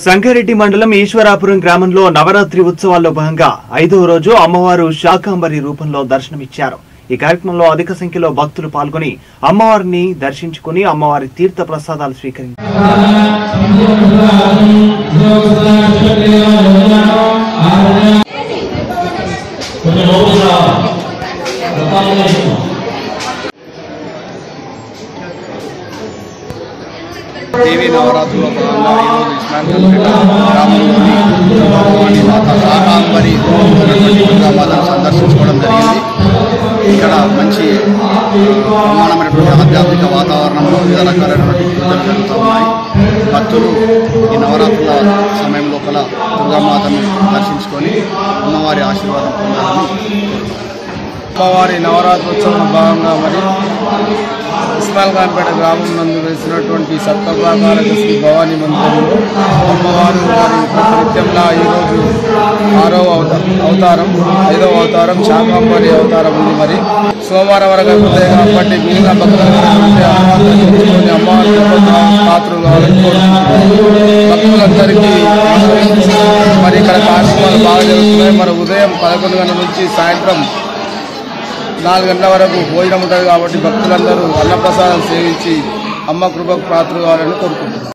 సంగారెడ్డి మండలం ఈశ్వరాపురం గ్రామంలో నవరాత్రి ఉత్సవాల్లో భాగంగా ఐదవ రోజు అమ్మవారు శాకాంబరి రూపంలో దర్శనమిచ్చారు ఈ కార్యక్రమంలో అధిక సంఖ్యలో భక్తులు పాల్గొని అమ్మవారిని దర్శించుకుని అమ్మవారి తీర్థ ప్రసాదాలు స్వీకరించారు దేవీ నవరాత్రుల్లో భాగంగా ఈరోజు ఇస్లాంపేట గ్రామంలోని భగవాని మాత శాకాంబరి ఉన్నటువంటి దుర్గామాతను సందర్శించుకోవడం జరిగింది ఇక్కడ మంచి ప్రమాణమైనటువంటి ఆధ్యాత్మిక వాతావరణంలో వివిధ రకాలైనటువంటి పూజలు జరుగుతూ ఉన్నాయి భక్తులు ఈ నవరాత్రుల సమయం లోపల దుర్గామాతను దర్శించుకొని అమ్మవారి ఆశీర్వాదం పొందాలని అమ్మవారి నవరాత్రోత్సవం భాగంగా మరి ఇస్మాయిల్ ఖాన్పేట గ్రామం నందు వేసినటువంటి సప్తప్రాకార శ్రీ భవానీ మందిరంలో అమ్మవారు వారి ప్రతినిత్యంలా ఈరోజు ఆరవ అవత- అవతారం ఐదవ అవతారం శాకాంబరి అవతారం ఉంది మరి సోమవారం వరకు అయిపోతాయి కాబట్టి మిగిలిన భక్తులు దర్శించుకొని అమ్మవారి కృపకు పాత్రలు కావాలని కోరుకుంటున్నాను. భక్తులందరికీ మరి ఇక్కడ కార్యక్రమాలు బాగా జరుగుతున్నాయి మరి ఉదయం పదకొండు గంటల నుంచి సాయంత్రం నాలుగు గంటల వరకు భోజనం ఉంటుంది కాబట్టి భక్తులందరూ అన్నప్రసాదం సేవించి అమ్మ కృపకు పాత్ర కావాలని కోరుకుంటున్నాను